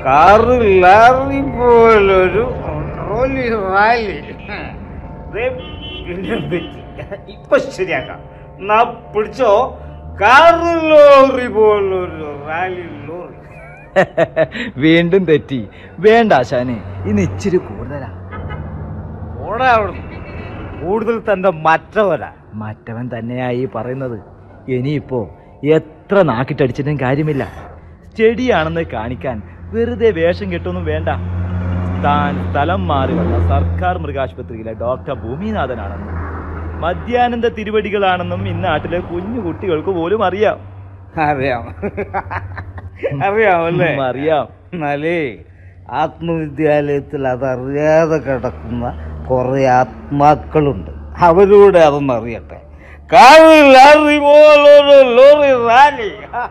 car lorry പോലൊരു റോലി rally ദേ പിന്നെ പറ്റി ഇപ്പൊ ശരിയാക്കാം നാ പിടിച്ചോ കാറ് ലോറി പോലൊരു റാലി ലോറി വീണ്ടും തെറ്റി വേണ്ട ആശാനെ ഇന്ന് ഇച്ചിരി കൂടുതലാ ഓടാ അവിടുന്ന് കൂടുതൽ തന്റെ മറ്റവരാ മറ്റവൻ തന്നെയായി പറയുന്നത് ഇനിയിപ്പോ എത്ര നാക്കിട്ടടിച്ചിട്ടും കാര്യമില്ല ചെടിയാണെന്ന് കാണിക്കാൻ വെറുതെ വേഷം കെട്ടൊന്നും വേണ്ട താൻ സ്ഥലം മാറി വന്ന സർക്കാർ മൃഗാശുപത്രിയിലെ ഡോക്ടർ ഭൂമിനാഥനാണെന്നും മധ്യാനന്ദ തിരുവടികളാണെന്നും ഇന്നാട്ടിലെ കുഞ്ഞു കുട്ടികൾക്ക് പോലും അറിയാം അറിയാം അറിയാമല്ലേ ഉം, അറിയാം എന്നാലേ ആത്മവിദ്യാലയത്തിൽ അതറിയാതെ കിടക്കുന്ന കുറെ ആത്മാക്കളുണ്ട് അവരൂടെ അതൊന്നും അറിയട്ടെ കാറ് ലാറി പോലൊരു ലോറി റാലി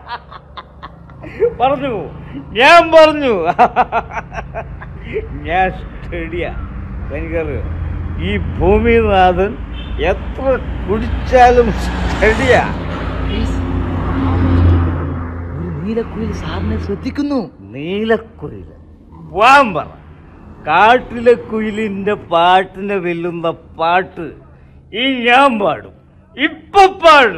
പറഞ്ഞു ഞാൻ പറഞ്ഞു ഞാൻ സ്റ്റഡിയാ എനിക്കറിയോ ഈ ഭൂമിനാഥൻ എത്ര കുടിച്ചാലും സ്റ്റഡിയാ ഒരു നീലക്കുയിൽ സാറിനെ ശ്രദ്ധിക്കുന്നു നീലക്കുയിൽ വാമ്പറ കാട്ടിലെ കുയിലിന്റെ പാട്ടിനെ വെല്ലുന്ന പാട്ട് ഈ ഞാൻ പാടും ഇപ്പൊ പാടും